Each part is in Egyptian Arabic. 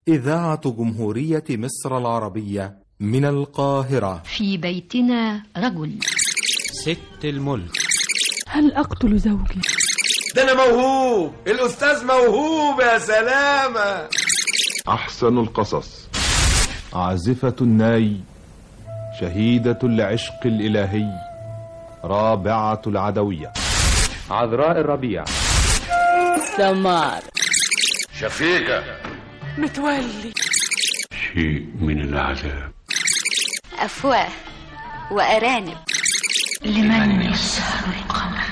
إذاعة جمهورية مصر العربية من القاهرة في بيتنا رجل ست الملك هل أقتل زوجي؟ ده أنا موهوب الأستاذ موهوب يا سلامة أحسن القصص عازفة الناي شهيدة العشق الإلهي رابعة العدوية عذراء الربيع سمار شفيقة متولي شيء من العذاب أفواه وأرانب لمن يسهر القمر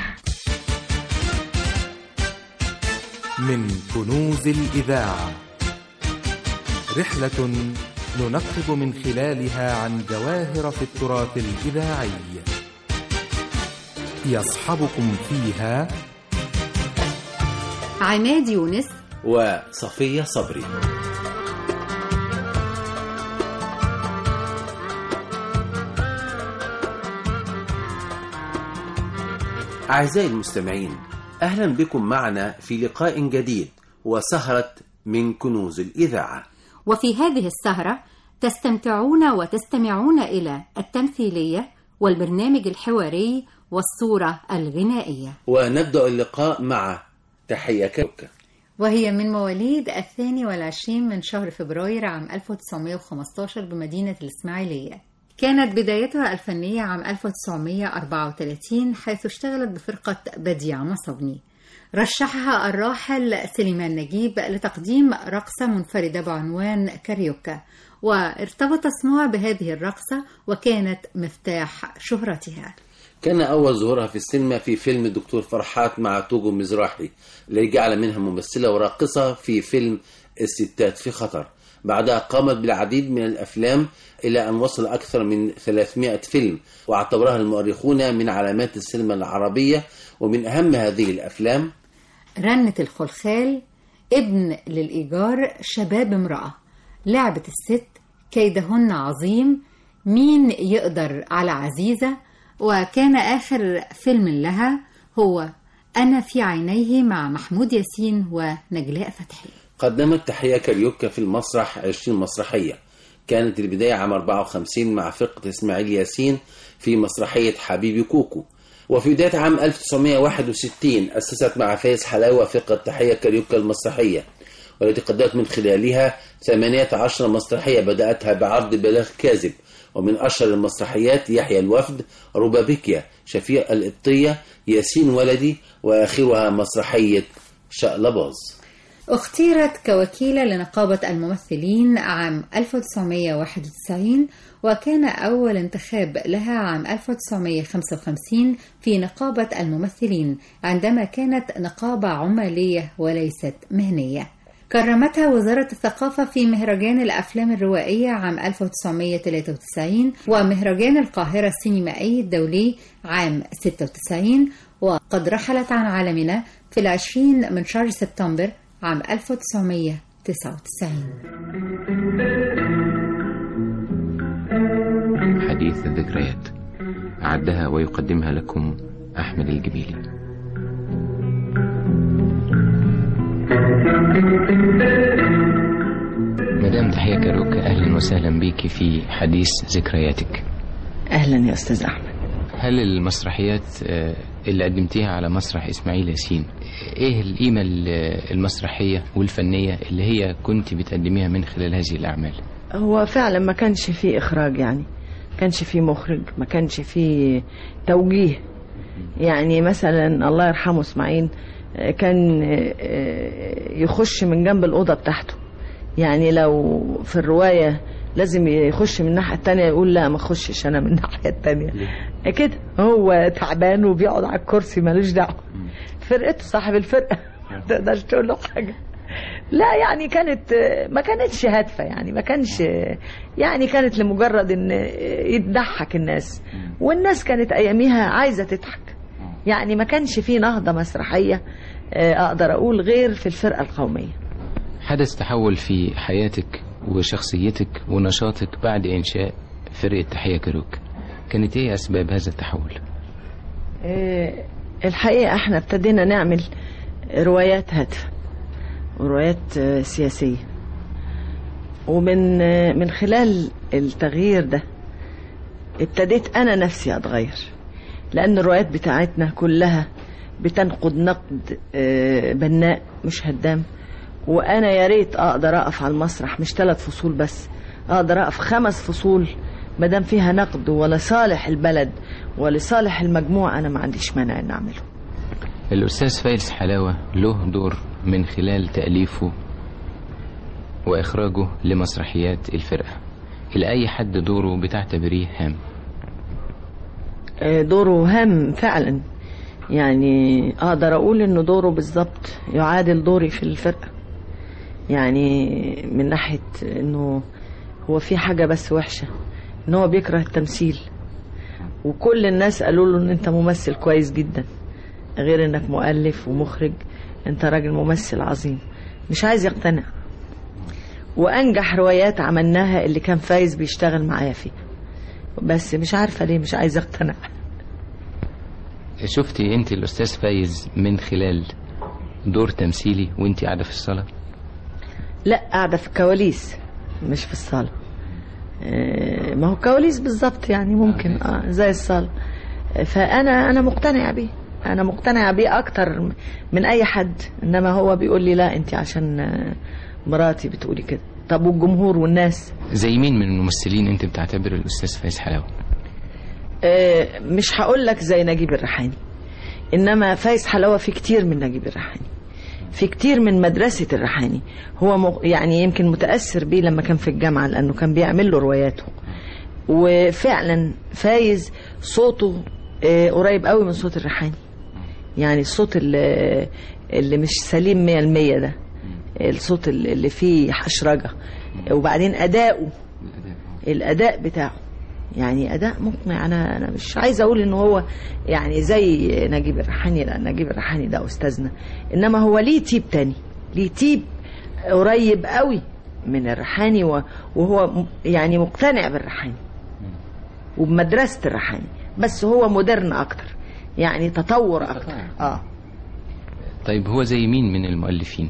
من كنوز الإذاعة رحلة ننقب من خلالها عن جواهر في التراث الإذاعي يصحبكم فيها عماد يونس وصفية صبري أعزائي المستمعين أهلا بكم معنا في لقاء جديد وسهرة من كنوز الإذاعة وفي هذه السهرة تستمتعون وتستمعون إلى التمثيلية والبرنامج الحواري والصورة الغنائية ونبدأ اللقاء مع تحية كوكا وهي من مواليد الثاني والعشرين من شهر فبراير عام 1915 بمدينة الإسماعيلية كانت بدايتها الفنية عام 1934 حيث اشتغلت بفرقة بديع مصبني رشحها الراحل سليمان نجيب لتقديم رقصة منفردة بعنوان كاريوكا وارتبط اسمها بهذه الرقصة وكانت مفتاح شهرتها كان أول ظهورها في السينما في فيلم الدكتور فرحات مع توجو مزراحي الذي جعل منها ممثلة وراقصة في فيلم الستات في خطر بعدها قامت بالعديد من الأفلام إلى أن وصل أكثر من 300 فيلم واعتبرها المؤرخون من علامات السينما العربية ومن أهم هذه الأفلام رنة الخلخال ابن للإيجار شباب امرأة لعبة الست كيدهن عظيم مين يقدر على عزيزة وكان آخر فيلم لها هو أنا في عينيه مع محمود ياسين ونجلاء فتحي قدمت تحية كاريوكا في المسرح 20 مسرحية كانت البداية عام 54 مع فرقة إسماعيل ياسين في مسرحية حبيبي كوكو وفي بداية عام 1961 أسست مع فايز حلاوة فرقة تحية كاريوكا المسرحية والتي قدمت من خلالها 18 مسرحية بدأتها بعرض بلاغ كاذب ومن أشهر المسرحيات يحيى الوفد روبابيكيا شفيع القبطية ياسين ولدي وآخرها مسرحية شقلباز اختيرت كوكيلة لنقابة الممثلين عام 1991 وكان أول انتخاب لها عام 1955 في نقابة الممثلين عندما كانت نقابة عمالية وليست مهنية كرمتها وزارة الثقافة في مهرجان الأفلام الروائية عام 1993 ومهرجان القاهرة السينمائي الدولي عام 96 وقد رحلت عن عالمنا في العشرين من شهر سبتمبر عام 1999 حديث الذكريات أعدها ويقدمها لكم أحمد الجبيلي مدام تحية كاروكا أهلا وسهلا بك في حديث ذكرياتك أهلا يا أستاذ أحمد هل المسرحيات اللي قدمتيها على مسرح إسماعيل ياسين إيه القيمة المسرحية والفنية اللي هي كنت بتقدميها من خلال هذه الأعمال هو فعلا ما كانش فيه إخراج يعني ما كانش فيه مخرج ما كانش فيه توجيه يعني مثلا الله يرحمه اسماعيل كان يخش من جنب الأوضة بتاعته يعني لو في الرواية لازم يخش من الناحية التانية يقول لا ما اخشش انا من الناحية التانية كده هو تعبان وبيقعد على الكرسي ملوش دعوة فرقته صاحب الفرقة ما تقدرش تقول له حاجة لا يعني كانت ما كانتش هادفة يعني ما كانش يعني كانت لمجرد ان يضحك الناس والناس كانت اياميها عايزة تضحك يعني ما كانش في نهضة مسرحية اقدر اقول غير في الفرقة القومية حدث تحول في حياتك وشخصيتك ونشاطك بعد إنشاء فرقة تحية كروك كانت إيه أسباب هذا التحول؟ إيه الحقيقة احنا ابتدينا نعمل روايات هادفة وروايات سياسية ومن من خلال التغيير ده ابتديت انا نفسي اتغير لان الروايات بتاعتنا كلها بتنقد نقد آه، بناء مش هدام وانا يا ريت اقدر اقف على المسرح مش ثلاث فصول بس اقدر اقف خمس فصول ما دام فيها نقد ولصالح البلد ولصالح المجموعه انا ما عنديش مانع ان اعمله الأستاذ فايز حلاوة له دور من خلال تأليفه وإخراجه لمسرحيات الفرقة إلى أي حد دوره بتعتبريه هام آه، دوره هام فعلا يعني اقدر اقول انه دوره بالظبط يعادل دوري في الفرقه يعني من ناحيه انه هو في حاجه بس وحشه ان هو بيكره التمثيل وكل الناس قالوا له ان انت ممثل كويس جدا غير انك مؤلف ومخرج انت راجل ممثل عظيم مش عايز يقتنع وانجح روايات عملناها اللي كان فايز بيشتغل معايا فيها بس مش عارفه ليه مش عايز يقتنع شفتي أنت الأستاذ فايز من خلال دور تمثيلي وأنت قاعدة في الصالة لا قاعدة في الكواليس مش في الصالة آه، ما هو كواليس بالظبط يعني ممكن اه زي الصالة فأنا أنا مقتنعة بيه أنا مقتنعة بيه أكتر من أي حد إنما هو بيقول لي لا أنت عشان آه، مراتي بتقولي كده طب والجمهور والناس زي مين من الممثلين أنت بتعتبر الأستاذ فايز حلاوة آه، مش هقول لك زي نجيب الريحاني انما فايز حلاوه في كتير من نجيب الريحاني في كتير من مدرسة الريحاني هو م- يعني يمكن متأثر بيه لما كان في الجامعة لأنه كان بيعمل له رواياته وفعلا فايز صوته آه، قريب قوي من صوت الريحاني يعني الصوت اللي, اللي مش سليم مية المية ده الصوت اللي اللي فيه حشرجة وبعدين أداؤه الأداء بتاعه يعني اداء مقنع انا انا مش عايزه اقول ان هو يعني زي نجيب الريحاني لا نجيب الريحاني ده استاذنا انما هو ليه تيب تاني ليه تيب قريب قوي من الريحاني و- وهو م- يعني مقتنع بالريحاني وبمدرسه الريحاني بس هو مودرن اكتر يعني تطور اكتر اه طيب هو زي مين من المؤلفين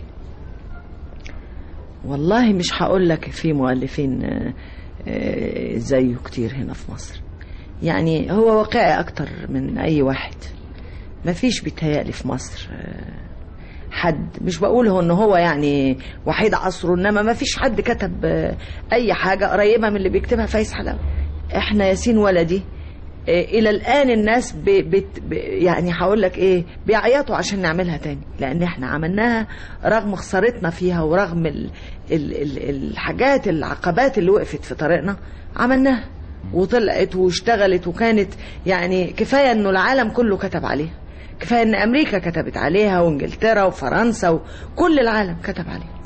والله مش هقول لك في مؤلفين آه، آه، زيه كتير هنا في مصر يعني هو واقعي اكتر من اي واحد ما فيش بيتهيألي في مصر آه، حد مش بقول هو ان هو يعني وحيد عصره انما ما فيش حد كتب آه، اي حاجة قريبة من اللي بيكتبها فايز حلاوة احنا ياسين ولدي آه، الى الان الناس ب... بت... ب... يعني هقول لك ايه بيعيطوا عشان نعملها تاني لان احنا عملناها رغم خسارتنا فيها ورغم ال... ال... ال... الحاجات العقبات اللي وقفت في طريقنا عملناها وطلعت واشتغلت وكانت يعني كفايه انه العالم كله كتب عليها كفايه ان امريكا كتبت عليها وانجلترا وفرنسا وكل العالم كتب عليها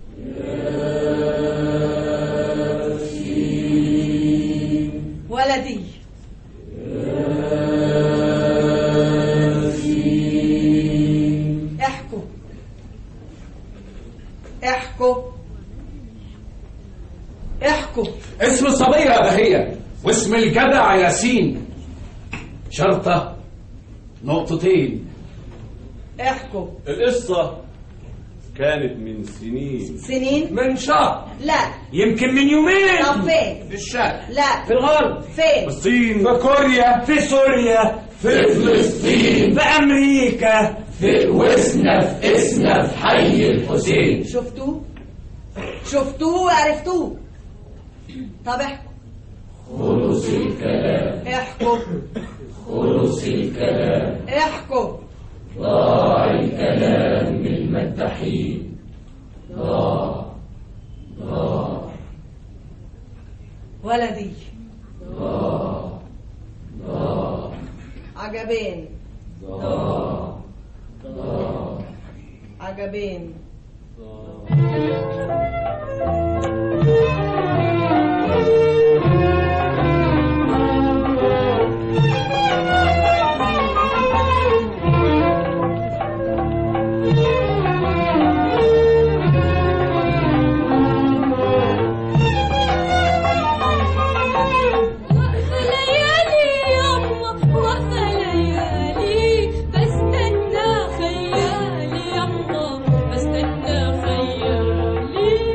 ولدي احكوا احكوا احكوا اسم الصبية يا بهية واسم الجدع ياسين شرطة نقطتين احكوا القصة كانت من سنين سنين من شهر لا يمكن من يومين طب فين في الشرق لا في الغرب فين الصين في كوريا في سوريا في فلسطين في امريكا في وسنا في اسنا في حي الحسين شفتوه شفتوه وعرفتوه طب احكوا خلص الكلام احكوا خلص الكلام احكوا ضاع الكلام من المداحين ضاع ضاع ولدي ضاع ضاع عجبين ضاع ضاع عجبين ليالي يما واقفة ليالي بستنى خيالي يما بستنى خيالي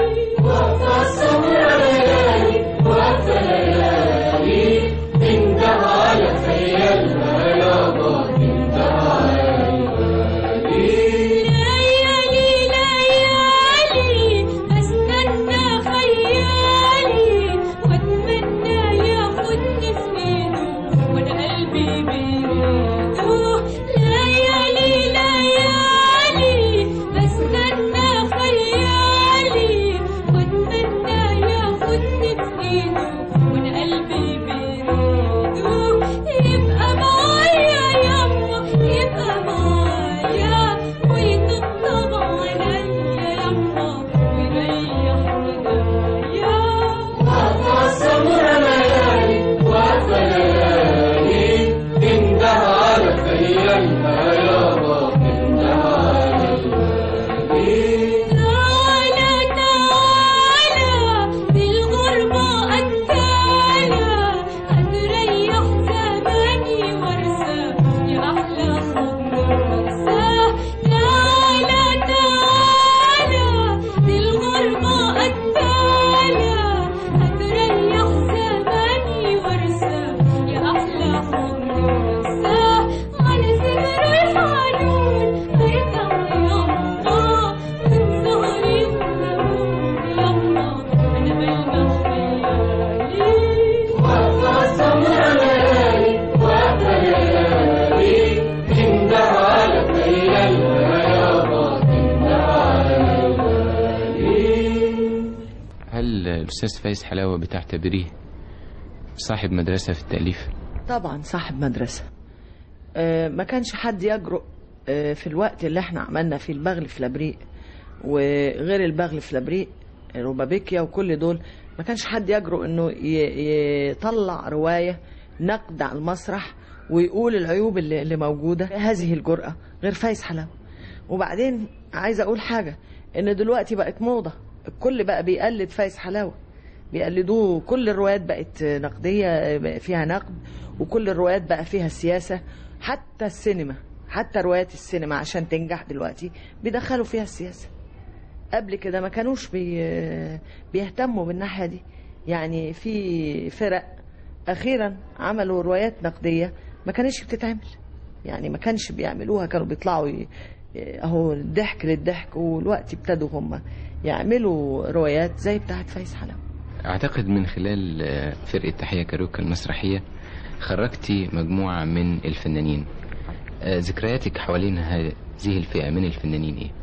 هل الأستاذ فايز حلاوة بتعتبريه صاحب مدرسة في التأليف؟ طبعا صاحب مدرسة آه، ما كانش حد يجرؤ آه، في الوقت اللي احنا عملنا فيه البغل في لابريق وغير البغل في لابريق روبابيكيا وكل دول ما كانش حد يجرؤ انه ي- يطلع رواية نقد على المسرح ويقول العيوب اللي اللي موجودة هذه الجرأة غير فايز حلاوة وبعدين عايزة اقول حاجة ان دلوقتي بقت موضة الكل بقى بيقلد فايز حلاوة بيقلدوه كل الروايات بقت نقدية بقى فيها نقد وكل الروايات بقى فيها سياسة حتى السينما حتى روايات السينما عشان تنجح دلوقتي بيدخلوا فيها السياسة قبل كده ما كانوش بي بيهتموا بالناحية دي يعني في فرق أخيرا عملوا روايات نقدية ما كانتش بتتعمل يعني ما كانش بيعملوها كانوا بيطلعوا ي... اهو الضحك للضحك والوقت ابتدوا هم يعملوا روايات زي بتاعت فايز حلاوة أعتقد من خلال آه، فرقة تحية كاروكا المسرحية خرجتي مجموعة من الفنانين آه، ذكرياتك حوالين هذه الفئة من الفنانين إيه؟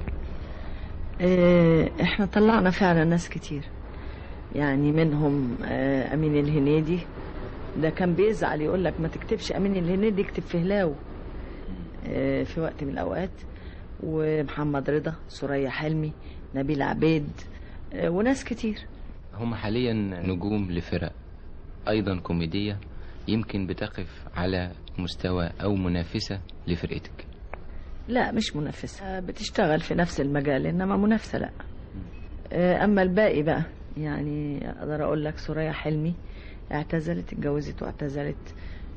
آه، احنا طلعنا فعلا ناس كتير يعني منهم آه، امين الهنيدي ده كان بيزعل يقول لك ما تكتبش امين الهنيدي اكتب فهلاو آه، في وقت من الاوقات ومحمد رضا سوريا حلمي نبيل عبيد آه، وناس كتير هم حاليا نجوم لفرق أيضا كوميدية يمكن بتقف على مستوى أو منافسة لفرقتك لا مش منافسة آه، بتشتغل في نفس المجال انما منافسة لا آه، اما الباقي بقى يعني اقدر اقول لك سوريا حلمي اعتزلت اتجوزت واعتزلت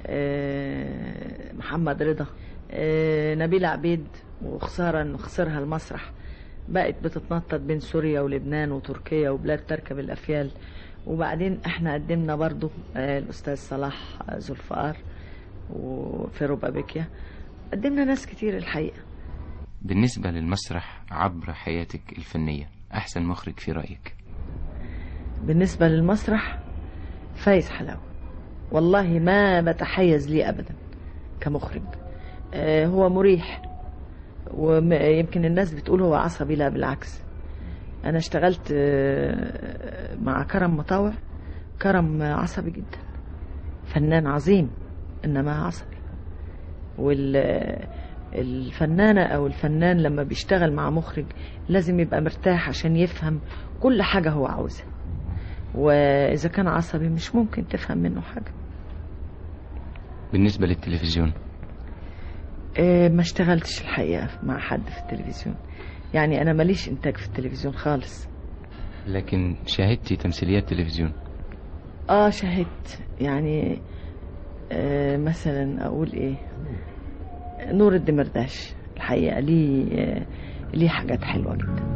آه، محمد رضا آه، نبيل عبيد وخسارة انه خسرها المسرح بقت بتتنطط بين سوريا ولبنان وتركيا وبلاد تركب الافيال وبعدين احنا قدمنا برضو آه، الاستاذ صلاح ذو الفقار وفي روبابيكيا قدمنا ناس كتير الحقيقة بالنسبة للمسرح عبر حياتك الفنية أحسن مخرج في رأيك بالنسبة للمسرح فايز حلاوة والله ما بتحيز ليه أبدا كمخرج آه، هو مريح ويمكن الناس بتقول هو عصبي لا بالعكس أنا اشتغلت آه، مع كرم مطاوع كرم عصبي جدا فنان عظيم إنما عصبي والفنانة أو الفنان لما بيشتغل مع مخرج لازم يبقى مرتاح عشان يفهم كل حاجة هو عاوزها وإذا كان عصبي مش ممكن تفهم منه حاجة بالنسبة للتلفزيون آه، ما اشتغلتش الحقيقة مع حد في التلفزيون يعني أنا ماليش إنتاج في التلفزيون خالص لكن شاهدتي تمثيليات تلفزيون آه شاهدت يعني آه مثلا أقول إيه نور الدمرداش الحقيقة ليه آه ليه حاجات حلوة جدا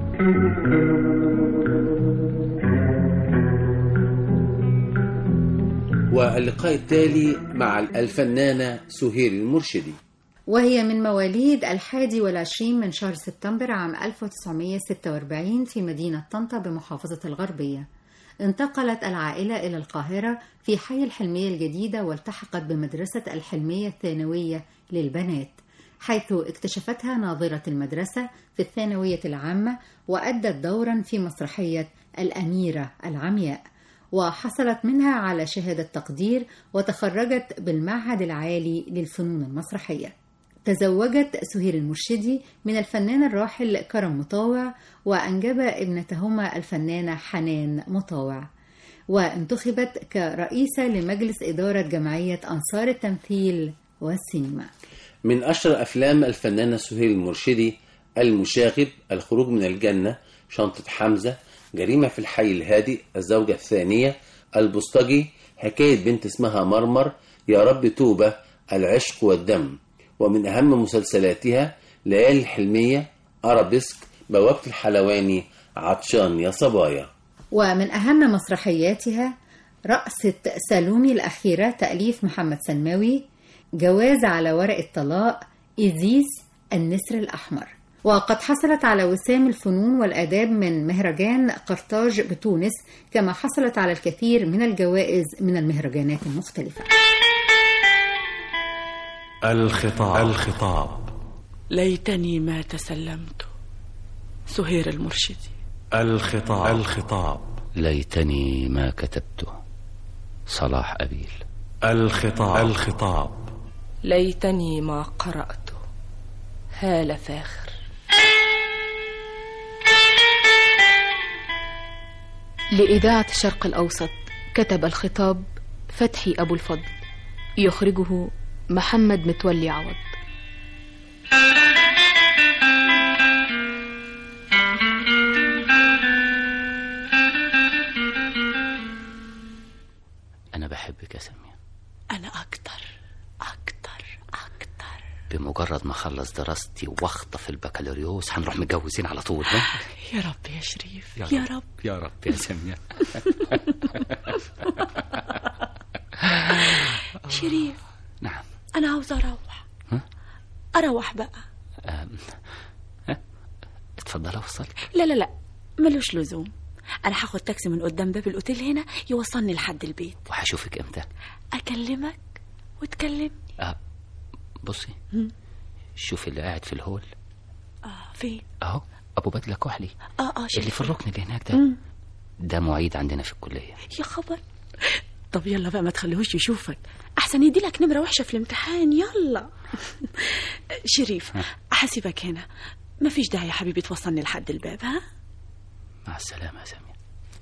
واللقاء التالي مع الفنانة سهير المرشدي وهي من مواليد الحادي والعشرين من شهر سبتمبر عام 1946 في مدينة طنطا بمحافظة الغربية انتقلت العائلة إلى القاهرة في حي الحلمية الجديدة والتحقت بمدرسة الحلمية الثانوية للبنات حيث اكتشفتها ناظرة المدرسة في الثانوية العامة وأدت دورا في مسرحية الأميرة العمياء وحصلت منها على شهادة تقدير وتخرجت بالمعهد العالي للفنون المسرحية تزوجت سهير المرشدي من الفنان الراحل كرم مطاوع وأنجب ابنتهما الفنانة حنان مطاوع وانتخبت كرئيسة لمجلس إدارة جمعية أنصار التمثيل والسينما من أشهر أفلام الفنانة سهير المرشدي المشاغب الخروج من الجنة شنطة حمزة جريمة في الحي الهادئ الزوجة الثانية البوسطجي حكاية بنت اسمها مرمر يا رب توبة العشق والدم ومن أهم مسلسلاتها ليالي الحلمية أرابيسك بوابة الحلواني عطشان يا صبايا ومن أهم مسرحياتها رقصة سالومي الأخيرة تأليف محمد سلماوي جواز على ورق الطلاق إيزيس النسر الأحمر وقد حصلت على وسام الفنون والآداب من مهرجان قرطاج بتونس كما حصلت على الكثير من الجوائز من المهرجانات المختلفة الخطاب الخطاب ليتني ما تسلمت سهير المرشدي الخطاب الخطاب ليتني ما كتبته صلاح أبيل الخطاب الخطاب ليتني ما قرأته هال فاخر لإذاعة الشرق الأوسط كتب الخطاب فتحي أبو الفضل يخرجه محمد متولي عوض أنا بحبك يا سامية أنا أكتر أكتر أكتر بمجرد ما أخلص دراستي وأخطف البكالوريوس هنروح متجوزين على طول ها؟ يا رب يا شريف يا يا رب. رب يا رب يا سامية شريف نعم أنا عاوزة أروح ها؟ أروح بقى أم، ها؟ اتفضل أوصلك لا لا لا ملوش لزوم أنا هاخد تاكسي من قدام باب الأوتيل هنا يوصلني لحد البيت وهشوفك إمتى أكلمك وتكلمني أه بصي مم. شوفي اللي قاعد في الهول آه فين أهو أبو بدلة كحلي آه آه اللي شريف في الركن اللي هناك ده مم. ده معيد عندنا في الكلية يا خبر طب يلا بقى ما تخليهوش يشوفك احسن يدي لك نمره وحشه في الامتحان يلا شريف هسيبك هنا ما فيش داعي يا حبيبي توصلني لحد الباب ها مع السلامة يا سامية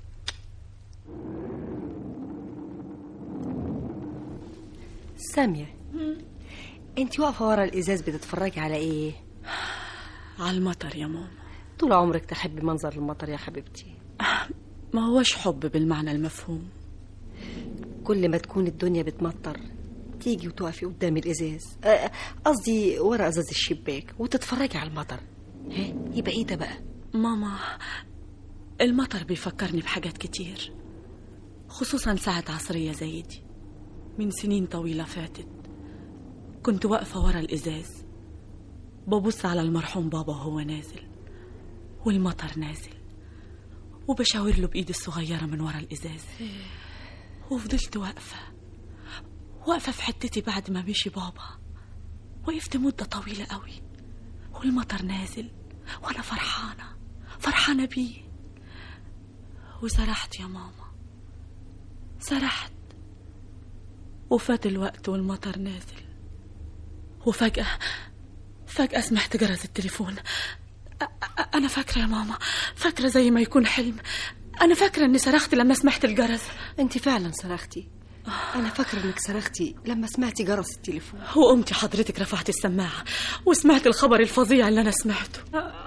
سامية انت واقفة ورا الإزاز بتتفرجي على ايه؟ على المطر يا ماما طول عمرك تحبي منظر المطر يا حبيبتي ما هوش حب بالمعنى المفهوم كل ما تكون الدنيا بتمطر تيجي وتقفي قدام الإزاز آه، قصدي ورا إزاز الشباك وتتفرجي على المطر ها يبقى ايه ده بقى؟ ماما المطر بيفكرني بحاجات كتير خصوصا ساعة عصرية زي دي من سنين طويلة فاتت كنت واقفة ورا الإزاز ببص على المرحوم بابا وهو نازل والمطر نازل وبشاور له بإيدي الصغيرة من ورا الإزاز وفضلت واقفة واقفة في حتتي بعد ما مشي بابا وقفت مدة طويلة قوي والمطر نازل وأنا فرحانة فرحانة بيه وسرحت يا ماما سرحت وفات الوقت والمطر نازل وفجأة فجأة سمعت جرس التليفون أ- أ- أنا فاكرة يا ماما فاكرة زي ما يكون حلم أنا فاكرة إني صرخت لما سمعت الجرس انت فعلا صرختي أنا فاكرة إنك صرختي لما سمعتي جرس التليفون وقمتي حضرتك رفعت السماعة وسمعت الخبر الفظيع اللي أنا سمعته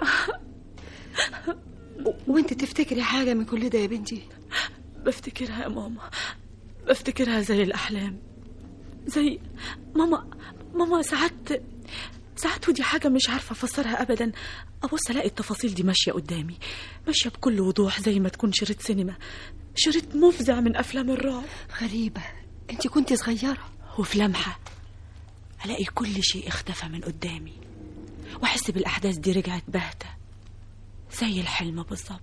و- وانت تفتكري حاجة من كل ده يا بنتي بفتكرها يا ماما بفتكرها زي الأحلام زي ماما ماما ساعات ساعات ودي حاجة مش عارفة أفسرها أبدا أبص ألاقي التفاصيل دي ماشية قدامي ماشية بكل وضوح زي ما تكون شريط سينما شريط مفزع من أفلام الرعب غريبة انت كنت صغيرة وفي لمحة ألاقي كل شيء اختفى من قدامي وأحس بالأحداث دي رجعت باهتة زي الحلم بالظبط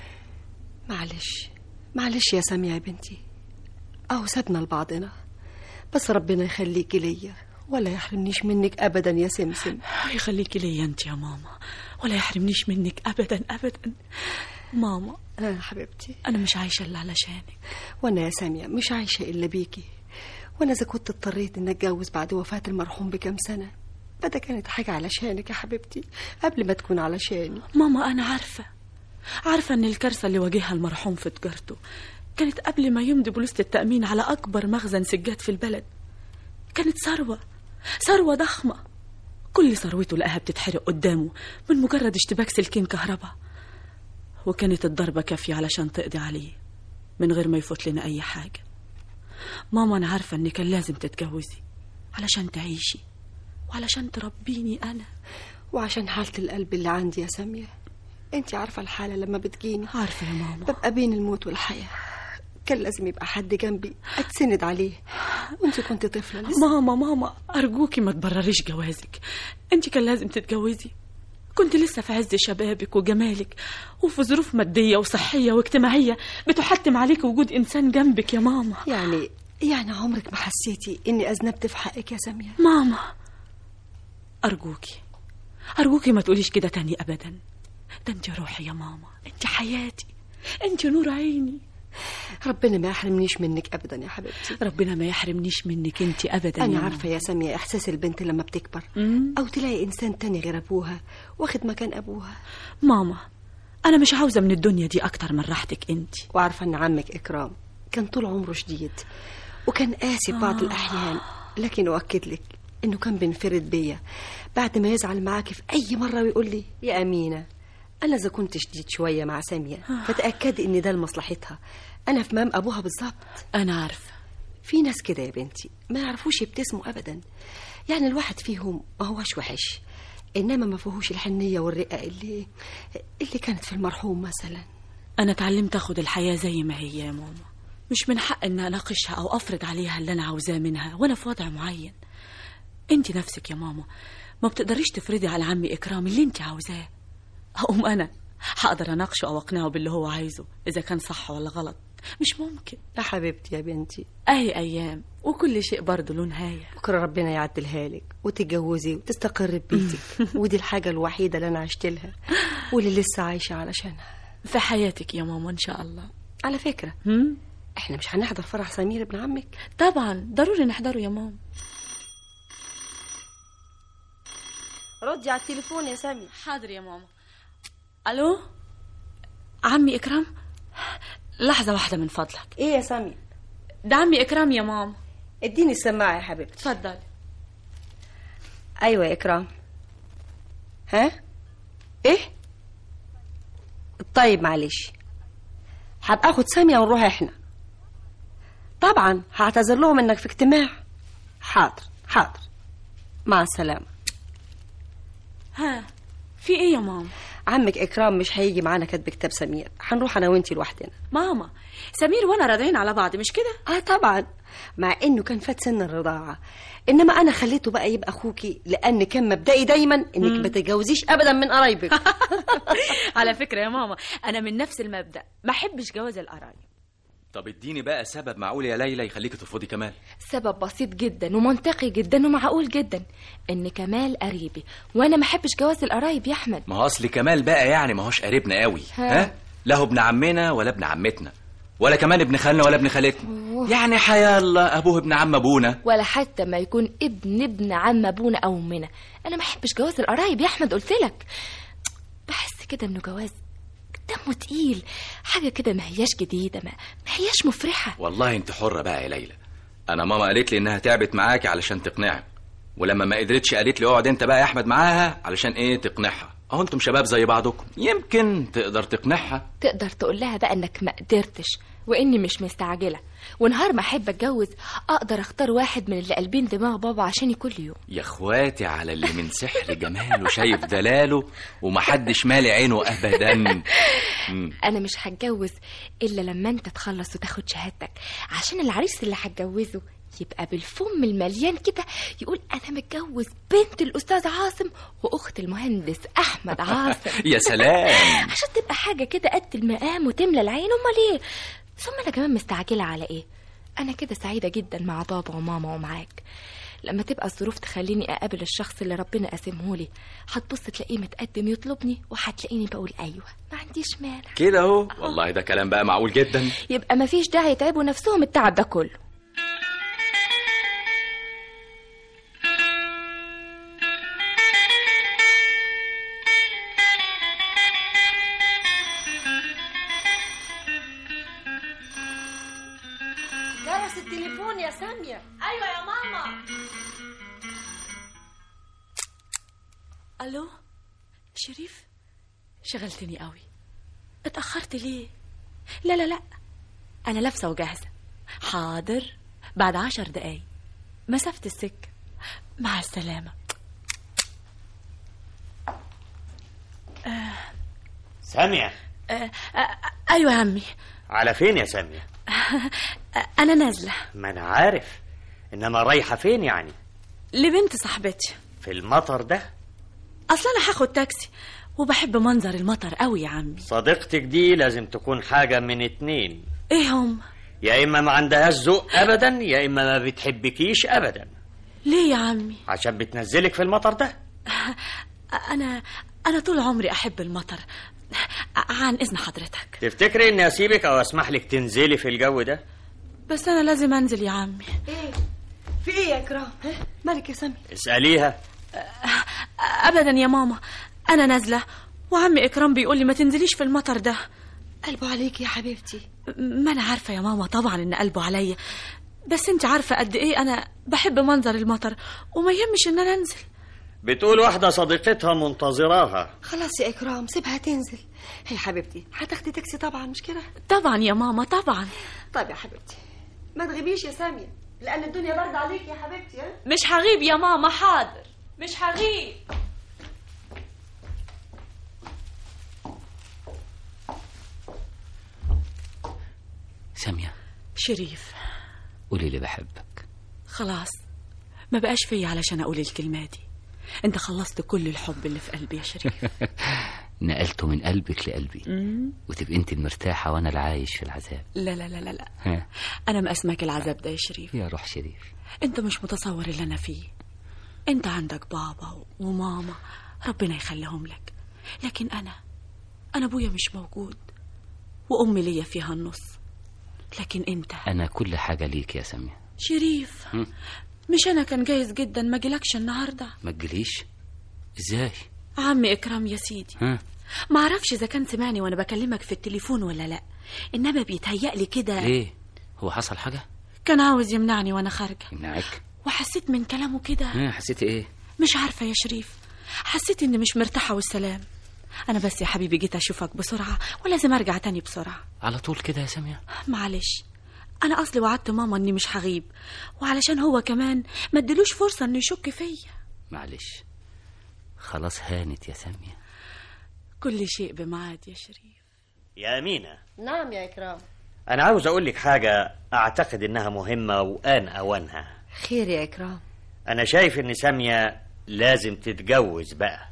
معلش معلش يا سامية يا بنتي أهو سابنا لبعضنا بس ربنا يخليكي ليا ولا يحرمنيش منك أبدا يا سمسم يخليكي ليا أنت يا ماما ولا يحرمنيش منك أبدا أبدا ماما آه حبيبتي أنا مش عايشة إلا علشانك وأنا يا سامية مش عايشة إلا بيكي وأنا إذا كنت اضطريت إن أتجوز بعد وفاة المرحوم بكام سنة فده كانت حاجة علشانك يا حبيبتي قبل ما تكون علشاني ماما أنا عارفة عارفة إن الكارثة اللي واجهها المرحوم في تجارته كانت قبل ما يمضي بوليسة التأمين على أكبر مخزن سجاد في البلد كانت ثروة ثروة ضخمة كل ثروته لقاها بتتحرق قدامه من مجرد اشتباك سلكين كهرباء وكانت الضربة كافية علشان تقضي عليه من غير ما يفوت لنا أي حاجة ماما أنا عارفة إن كان لازم تتجوزي علشان تعيشي وعلشان تربيني أنا وعشان حالة القلب اللي عندي يا سامية انت عارفة الحالة لما بتجيني عارفة يا ماما ببقى بين الموت والحياة كان لازم يبقى حد جنبي اتسند عليه وانت كنت طفلة لسه ماما ماما أرجوكي ما تبرريش جوازك أنت كان لازم تتجوزي كنت لسه في عز شبابك وجمالك وفي ظروف مادية وصحية واجتماعية بتحتم عليك وجود إنسان جنبك يا ماما يعني يعني عمرك ما حسيتي اني اذنبت في حقك يا سامية ماما أرجوكي أرجوكي ما تقوليش كده تاني أبدا ده أنت روحي يا ماما أنت حياتي أنت نور عيني ربنا ما يحرمنيش منك ابدا يا حبيبتي ربنا ما يحرمنيش منك انت ابدا انا يا عارفه يا ساميه احساس البنت لما بتكبر مم. او تلاقي انسان تاني غير ابوها واخد مكان ابوها ماما انا مش عاوزه من الدنيا دي اكتر من راحتك انت وعارفه ان عمك اكرام كان طول عمره شديد وكان قاسي بعض آه. الاحيان لكن اؤكد لك انه كان بينفرد بيا بعد ما يزعل معاكي في اي مره ويقول لي يا امينه انا اذا كنت شديد شويه مع ساميه فتاكدي ان ده لمصلحتها انا في مام ابوها بالظبط انا عارفه في ناس كده يا بنتي ما يعرفوش يبتسموا ابدا يعني الواحد فيهم ما هوش وحش انما ما فيهوش الحنيه والرقه اللي اللي كانت في المرحوم مثلا انا اتعلمت اخد الحياه زي ما هي يا ماما مش من حق ان اناقشها او افرض عليها اللي انا عاوزاه منها وانا في وضع معين انت نفسك يا ماما ما بتقدريش تفرضي على عمي اكرام اللي انت عاوزاه اقوم انا هقدر اناقشه او اقنعه باللي هو عايزه اذا كان صح ولا غلط مش ممكن يا حبيبتي يا بنتي اهي ايام وكل شيء برضه له نهايه بكره ربنا يعدلها لك وتتجوزي وتستقر ببيتك ودي الحاجه الوحيده اللي انا عشت لها واللي لسه عايشه علشانها في حياتك يا ماما ان شاء الله على فكره هم؟ احنا مش هنحضر فرح سمير ابن عمك طبعا ضروري نحضره يا ماما ردي على التليفون يا سامي حاضر يا ماما الو عمي اكرام لحظه واحده من فضلك ايه يا سامي ده عمي اكرام يا ماما اديني السماعه يا حبيبتي اتفضل ايوه يا اكرام ها ايه طيب معلش هبقى اخد ساميه ونروح احنا طبعا هعتذر لهم انك في اجتماع حاضر حاضر مع السلامه ها في ايه يا ماما عمك اكرام مش هيجي معانا كاتب كتاب سمير هنروح انا وانتي لوحدنا ماما سمير وانا راضعين على بعض مش كده اه طبعا مع انه كان فات سن الرضاعه انما انا خليته بقى يبقى اخوكي لان كان مبدئي دايما انك ما تتجوزيش ابدا من قرايبك على فكره يا ماما انا من نفس المبدا ما احبش جواز القرايب طب اديني بقى سبب معقول يا ليلى يخليكي ترفضي كمال سبب بسيط جدا ومنطقي جدا ومعقول جدا ان كمال قريبي وانا ما احبش جواز القرايب يا احمد ما هو اصل كمال بقى يعني ما هوش قريبنا قوي ها. ها لا هو ابن عمنا ولا ابن عمتنا ولا كمان ابن خالنا ولا ابن خالتنا يعني حيا الله ابوه ابن عم ابونا ولا حتى ما يكون ابن ابن عم ابونا او امنا انا ما احبش جواز القرايب يا احمد قلت لك بحس كده انه جواز دمه تقيل حاجه كده ما هياش جديده ما, ما هياش مفرحه والله انت حرة بقى يا ليلى انا ماما قالت لي انها تعبت معاكي علشان تقنعك ولما ما قدرتش قالت لي اقعد انت بقى يا احمد معاها علشان ايه تقنعها اهو انتم شباب زي بعضكم يمكن تقدر تقنعها تقدر تقول لها بقى انك ما قدرتش واني مش مستعجله ونهار ما احب اتجوز اقدر اختار واحد من اللي قلبين دماغ بابا عشاني كل يوم يا اخواتي على اللي من سحر جماله شايف دلاله ومحدش مالي عينه ابدا مم. انا مش هتجوز الا لما انت تخلص وتاخد شهادتك عشان العريس اللي هتجوزه يبقى بالفم المليان كده يقول انا متجوز بنت الاستاذ عاصم واخت المهندس احمد عاصم يا سلام عشان تبقى حاجه كده قد المقام وتملى العين امال ايه ثم انا كمان مستعجله على ايه انا كده سعيده جدا مع بابا وماما ومعاك لما تبقى الظروف تخليني اقابل الشخص اللي ربنا قاسمهولي هتبص تلاقيه متقدم يطلبني وهتلاقيني بقول ايوه ما عنديش مانع كده اهو والله ده كلام بقى معقول جدا يبقى مفيش داعي يتعبوا نفسهم التعب ده كله جرس التليفون يا ساميه ايوه يا ماما الو شريف شغلتني قوي اتاخرت ليه لا لا لا انا لابسه وجاهزه حاضر بعد عشر دقايق مسافه السكه مع السلامه آه سامية آه آه ايوه يا عمي على فين يا سامية آه انا نازله ما انا عارف انما رايحة فين يعني لبنت صاحبتي في المطر ده اصل انا هاخد تاكسي وبحب منظر المطر قوي يا عمي صديقتك دي لازم تكون حاجة من اتنين ايه هم يا اما ما عندهاش ذوق ابدا يا اما ما بتحبكيش ابدا ليه يا عمي عشان بتنزلك في المطر ده انا انا طول عمري احب المطر عن إذن حضرتك تفتكري اني اسيبك او اسمح لك تنزلي في الجو ده بس أنا لازم أنزل يا عمي ايه في ايه يا اكرام ها؟ مالك يا سامي اساليها أبدا يا ماما أنا نازلة وعمي إكرام بيقول لي ما تنزليش في المطر ده قلبه عليك يا حبيبتي ما أنا عارفة يا ماما طبعا إن قلبه عليا بس أنت عارفة قد إيه أنا بحب منظر المطر وما يهمش إن أنا أنزل بتقول واحده صديقتها منتظراها خلاص يا اكرام سيبها تنزل هي حبيبتي هتاخدي تاكسي طبعا مش كده طبعا يا ماما طبعا طيب يا حبيبتي ما تغيبيش يا ساميه لان الدنيا برد عليك يا حبيبتي ها مش هغيب يا ماما حاضر مش هغيب سامية شريف قولي لي بحبك خلاص ما بقاش فيا علشان أقول الكلمة دي أنت خلصت كل الحب اللي في قلبي يا شريف نقلته من قلبك لقلبي مم. وتبقي انت المرتاحة وانا العايش في العذاب لا لا لا لا لا ها أنا مقاسمك العذاب ده يا شريف يا روح شريف أنت مش متصور اللي أنا فيه أنت عندك بابا وماما ربنا يخليهم لك لكن أنا أنا أبويا مش موجود وأمي ليا فيها النص لكن أنت انا كل حاجة ليك يا سامية شريف هم؟ مش أنا كان جايز جدا ما جيلكش النهاردة ما تجيليش ازاي عمي إكرام يا سيدي ها ما اعرفش اذا كان سمعني وانا بكلمك في التليفون ولا لا انما بيتهيألي كده ليه هو حصل حاجة كان عاوز يمنعني وانا خارجه يمنعك وحسيت من كلامه كده ها حسيتي ايه مش عارفه يا شريف حسيت اني مش مرتاحه والسلام انا بس يا حبيبي جيت اشوفك بسرعه ولازم ارجع تاني بسرعه على طول كده يا سامية معلش انا اصلي وعدت ماما اني مش هغيب وعلشان هو كمان ما ادلوش فرصه انه يشك فيا معلش خلاص هانت يا سامية كل شيء بميعاد يا شريف يا امينه نعم يا اكرام انا عاوز اقول لك حاجه اعتقد انها مهمه وان اوانها خير يا اكرام انا شايف ان ساميه لازم تتجوز بقى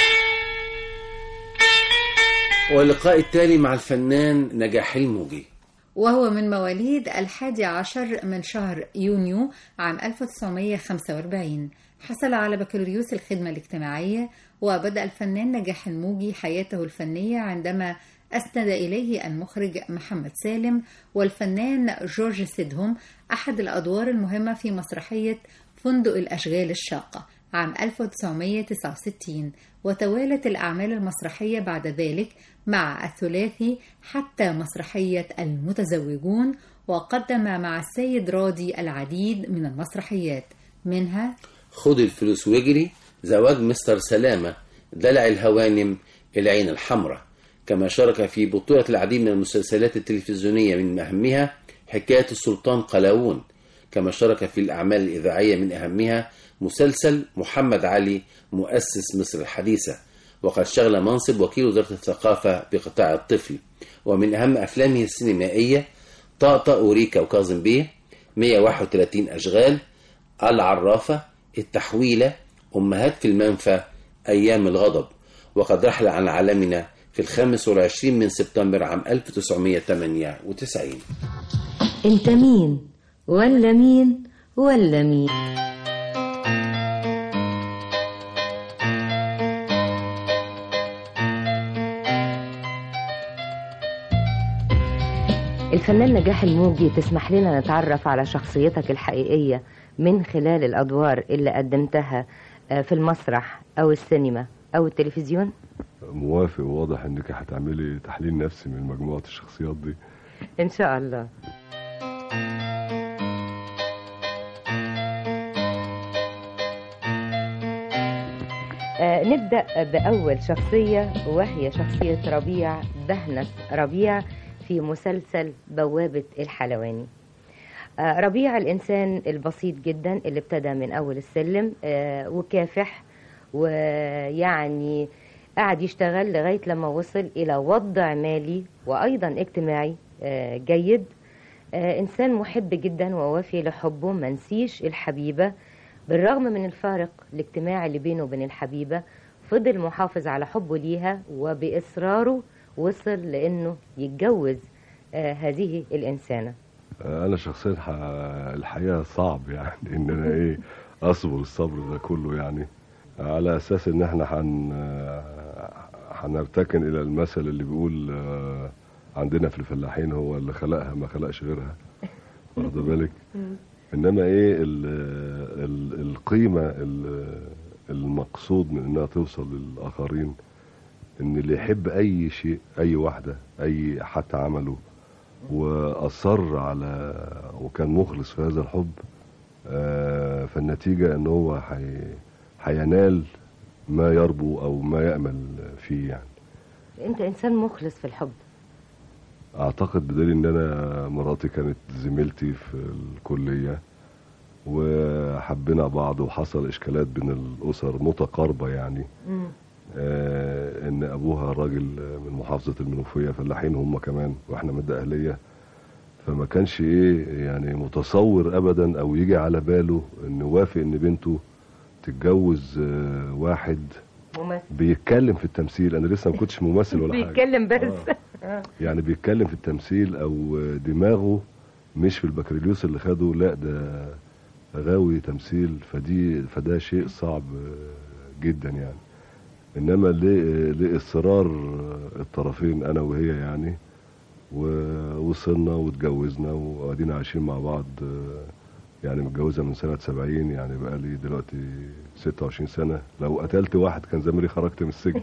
واللقاء التالي مع الفنان نجاح الموجي وهو من مواليد الحادي عشر من شهر يونيو عام 1945 حصل على بكالوريوس الخدمة الاجتماعية وبدأ الفنان نجاح الموجي حياته الفنية عندما أسند إليه المخرج محمد سالم والفنان جورج سيدهم أحد الأدوار المهمة في مسرحية فندق الأشغال الشاقة عام 1969 وتوالت الأعمال المسرحية بعد ذلك مع الثلاثي حتى مسرحية المتزوجون وقدم مع السيد راضي العديد من المسرحيات منها خد الفلوس واجري زواج مستر سلامة دلع الهوانم العين الحمراء كما شارك في بطولة العديد من المسلسلات التلفزيونية من أهمها حكاية السلطان قلاوون كما شارك في الأعمال الإذاعية من أهمها مسلسل محمد علي مؤسس مصر الحديثة وقد شغل منصب وكيل وزارة الثقافة بقطاع الطفل ومن أهم أفلامه السينمائية طاطا أوريكا وكاظم بيه 131 أشغال العرافة التحويلة أمهات في المنفى أيام الغضب وقد رحل عن عالمنا في الخامس والعشرين من سبتمبر عام 1998 انت مين ولا مين ولا مين الفنان نجاح الموجي تسمح لنا نتعرف على شخصيتك الحقيقية من خلال الأدوار اللي قدمتها آه، في المسرح أو السينما أو التلفزيون موافق وواضح انك هتعملي تحليل نفسي من مجموعة الشخصيات دي إن شاء الله آه، نبدأ بأول شخصية وهي شخصية ربيع بهنة ربيع في مسلسل بوابة الحلواني آه، ربيع الإنسان البسيط جدا اللي ابتدى من أول السلم آه، وكافح ويعني قعد يشتغل لغاية لما وصل إلى وضع مالي وأيضا اجتماعي آه، جيد آه، إنسان محب جدا ووافي لحبه منسيش الحبيبة بالرغم من الفارق الاجتماعي اللي بينه وبين الحبيبة فضل محافظ على حبه ليها وبإصراره وصل لأنه يتجوز آه، هذه الإنسانة انا شخصيا ح- الحقيقة صعب يعني ان انا ايه اصبر الصبر ده كله يعني على اساس ان احنا هن هنرتكن الى المثل اللي بيقول آه، عندنا في الفلاحين هو اللي خلقها ما خلقش غيرها واخد بالك انما ايه ال ال القيمه ال- المقصود من انها توصل للاخرين ان اللي يحب اي شيء اي واحده اي حتى عمله واصر على وكان مخلص في هذا الحب آه، فالنتيجه ان هو هي- هينال ما يربو او ما يامل فيه يعني انت انسان مخلص في الحب اعتقد بدليل ان انا مراتي كانت زميلتي في الكليه وحبينا بعض وحصل اشكالات بين الاسر متقاربه يعني آه ان ابوها راجل من محافظه المنوفيه فلاحين هم كمان واحنا من الدقهليه فما كانش ايه يعني متصور ابدا او يجي على باله انه وافق ان بنته تتجوز آه واحد ممثل بيتكلم في التمثيل انا لسه ما كنتش ممثل ولا حاجه بيتكلم بس آه. يعني بيتكلم في التمثيل او دماغه مش في البكالوريوس اللي خده لا ده غاوي تمثيل فدي فده شيء صعب جدا يعني انما ل- لاصرار الطرفين انا وهي يعني ووصلنا واتجوزنا وقاعدين عايشين مع بعض يعني متجوزه من سنه 70 يعني بقى لي دلوقتي 26 سنه لو قتلت واحد كان زماني خرجت من السجن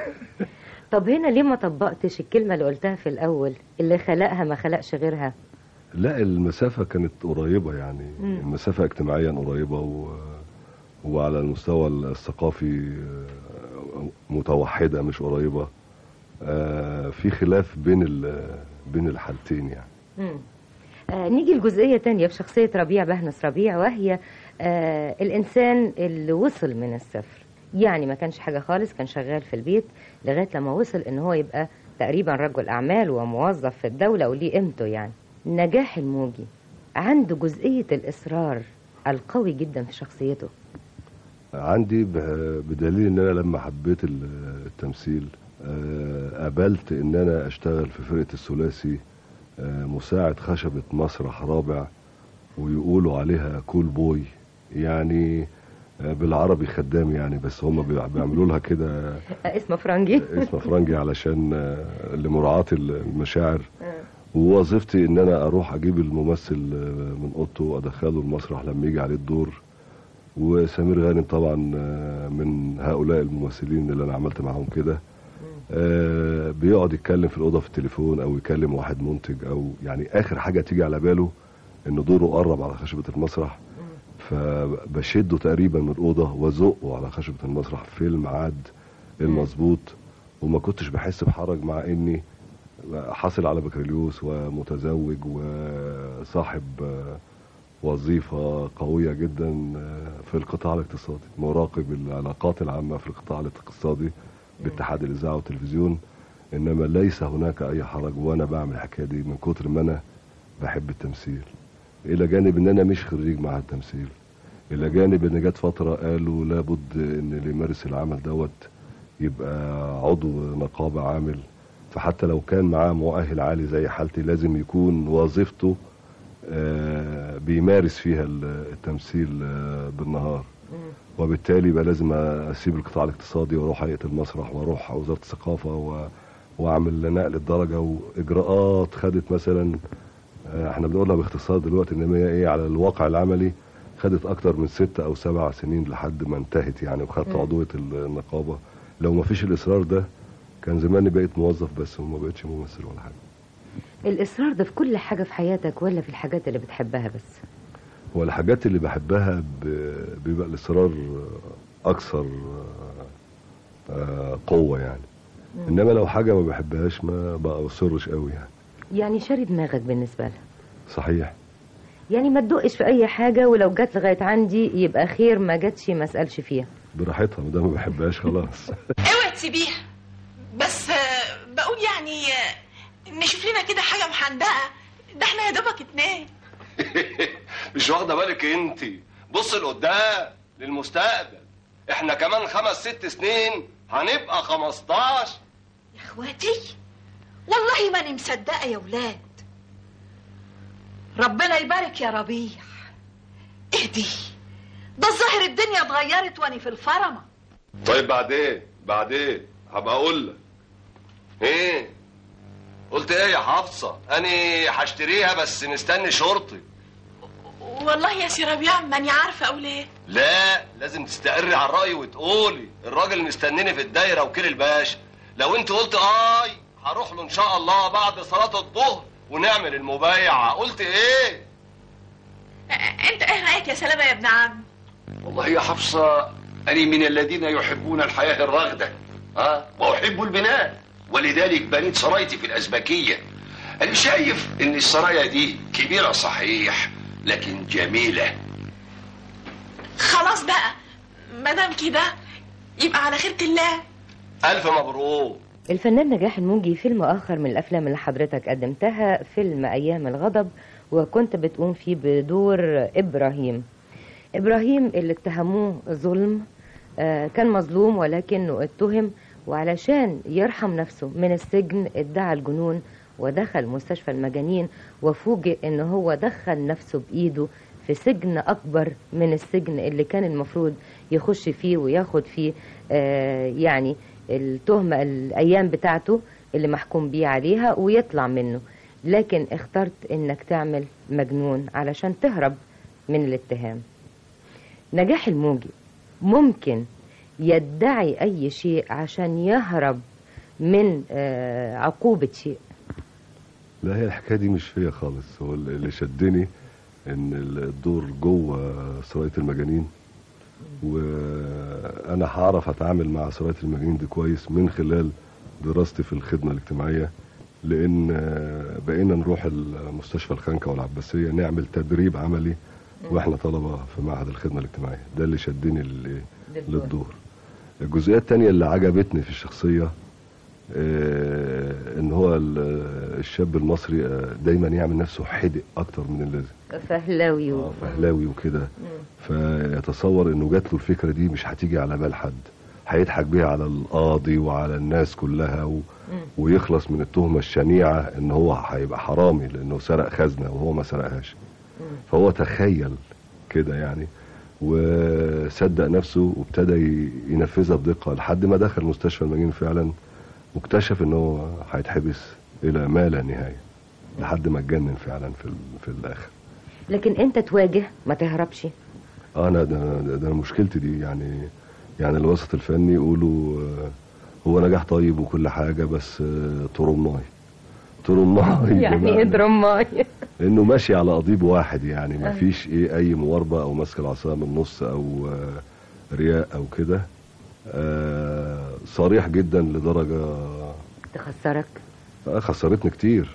طب هنا ليه ما طبقتش الكلمة اللي قلتها في الأول اللي خلقها ما خلقش غيرها لا المسافة كانت قريبة يعني مم. المسافة اجتماعيا قريبة و... وعلى المستوى الثقافي آه، متوحدة مش قريبة آه، في خلاف بين ال... بين الحالتين يعني مم. آه نيجي لجزئية تانية في شخصية ربيع بهنس ربيع وهي آه الإنسان اللي وصل من الصفر يعني ما كانش حاجة خالص كان شغال في البيت لغاية لما وصل إن هو يبقى تقريبا رجل أعمال وموظف في الدولة وليه قيمته يعني نجاح الموجي عنده جزئية الإصرار القوي جدا في شخصيته عندي ب- بدليل ان انا لما حبيت ال- التمثيل آه، قبلت ان انا اشتغل في فرقة الثلاثي آه، مساعد خشبة مسرح رابع ويقولوا عليها كول بوي يعني آه، بالعربي خدام يعني بس هم بيع- بيعملوا لها كده آه اسمه فرنجي اسم فرنجي علشان آه، لمراعاة المشاعر ووظيفتي ان انا اروح اجيب الممثل آه، من اوضته وادخله المسرح لما يجي عليه الدور وسمير غانم طبعا آه، من هؤلاء الممثلين اللي انا عملت معاهم كده آه، بيقعد يتكلم في الاوضه في التليفون او يكلم واحد منتج او يعني اخر حاجه تيجي على باله ان دوره قرب على خشبه المسرح فبشده تقريبا من الاوضه وازقه على خشبه المسرح في الميعاد المظبوط وما كنتش بحس بحرج مع اني حاصل على بكالوريوس ومتزوج وصاحب آه، وظيفة قوية جدا آه، في القطاع الاقتصادي مراقب العلاقات العامة في القطاع الاقتصادي باتحاد الإذاعة والتلفزيون إنما ليس هناك أي حرج وأنا بعمل الحكاية دي من كتر ما أنا بحب التمثيل إلى جانب إن أنا مش خريج معهد تمثيل إلى جانب إن جت فترة قالوا لابد إن اللي يمارس العمل دوت يبقى عضو نقابة عامل فحتى لو كان معاه مؤهل عالي زي حالتي لازم يكون وظيفته آه، بيمارس فيها ال- التمثيل آه، بالنهار وبالتالي بقى لازم اسيب القطاع الاقتصادي واروح هيئه المسرح واروح وزاره الثقافه و... واعمل نقل الدرجه واجراءات خدت مثلا آه، احنا بنقولها باختصار دلوقتي ان هي ايه على الواقع العملي خدت اكتر من ست او سبع سنين لحد ما انتهت يعني وخدت مم. عضويه النقابه لو ما فيش الاصرار ده كان زماني بقيت موظف بس وما بقتش ممثل ولا حاجه الإصرار ده في كل حاجة في حياتك ولا في الحاجات اللي بتحبها بس هو الحاجات اللي بحبها ب- بيبقى الإصرار أكثر آه، قوة يعني مم. إنما لو حاجة ما بحبهاش ما بأصرش قوي يعني يعني شاري دماغك بالنسبة لها صحيح يعني ما تدقش في أي حاجة ولو جت لغاية عندي يبقى خير ما جاتش ما اسألش فيها براحتها ما دام ما بحبهاش خلاص اوعي تسيبيها بس آه، بقول يعني آه، نشوف لنا كده حاجه محندقه ده احنا يا دوبك اتنين مش واخده بالك انت بص لقدام للمستقبل احنا كمان خمس ست سنين هنبقى 15 يا اخواتي والله ماني مصدقه يا ولاد ربنا يبارك يا ربيع اهدي ده الظاهر الدنيا اتغيرت واني في الفرمه طيب بعدين بعدين هبقى اقول لك ايه قلت ايه يا حفصه اني هشتريها بس مستني شرطي والله يا سي ربيع ماني عارفه اقول ايه لا لازم تستقري على الرأي وتقولي الراجل مستنيني في الدايرة وكيل الباشا لو انت قلت اي هروح له ان شاء الله بعد صلاة الظهر ونعمل المبايعة قلت ايه انت ايه رايك يا سلامه يا ابن عم والله يا حفصة أنا من الذين يحبون الحياة الراغدة ها وأحب البناء ولذلك بنيت سرايتي في الأزبكية أنا شايف إن السرايا دي كبيرة صحيح لكن جميلة خلاص بقى ما دام كده يبقى على خيرة الله الف مبروك الفنان نجاح الموجي فيلم آخر من الأفلام اللي حضرتك قدمتها فيلم أيام الغضب وكنت بتقوم فيه بدور إبراهيم إبراهيم اللي اتهموه ظلم آه، كان مظلوم ولكنه اتهم وعلشان يرحم نفسه من السجن ادعى الجنون ودخل مستشفى المجانين وفوجئ ان هو دخل نفسه بايده في سجن اكبر من السجن اللي كان المفروض يخش فيه وياخد فيه آه، يعني التهمة الايام بتاعته اللي محكوم بيه عليها ويطلع منه لكن اخترت انك تعمل مجنون علشان تهرب من الاتهام نجاح الموجي ممكن يدعي اي شيء عشان يهرب من آه، عقوبة شيء لا هي الحكايه دي مش فيا خالص هو اللي شدني ان الدور جوه سرايه المجانين وانا هعرف اتعامل مع سرايه المجانين دي كويس من خلال دراستي في الخدمه الاجتماعيه لان بقينا نروح المستشفى الخانكه والعباسيه نعمل تدريب عملي واحنا طلبه في معهد الخدمه الاجتماعيه ده اللي شدني لل- للدور. للدور الجزئيه الثانيه اللي عجبتني في الشخصيه آه، ان هو ال- الشاب المصري آه، دايما يعمل نفسه حدق اكتر من اللازم فهلاوي و... فهلاوي وكده فيتصور انه جات له الفكره دي مش هتيجي على بال حد هيضحك بيها على القاضي وعلى الناس كلها و... ويخلص من التهمه الشنيعه ان هو هيبقى حرامي لانه سرق خزنه وهو ما سرقهاش فهو تخيل كده يعني وصدق نفسه وابتدى ي- ينفذها بدقه لحد ما دخل مستشفى المجانين فعلا واكتشف ان هو هيتحبس الى ما لا نهايه لحد ما اتجنن فعلا في ال- في الاخر لكن انت تواجه ما تهربش اه انا ده, ده, ده أنا مشكلتي دي يعني يعني الوسط الفني يقولوا آه، هو نجاح طيب وكل حاجه بس آه، ترماي ترماي يعني ايه بمعنى درماي انه ماشي على قضيب واحد يعني ما آه. فيش ايه اي مواربه او ماسك العصا من النص او آه، رياء او كده آه، صريح جدا لدرجه تخسرك آه، خسرتني كتير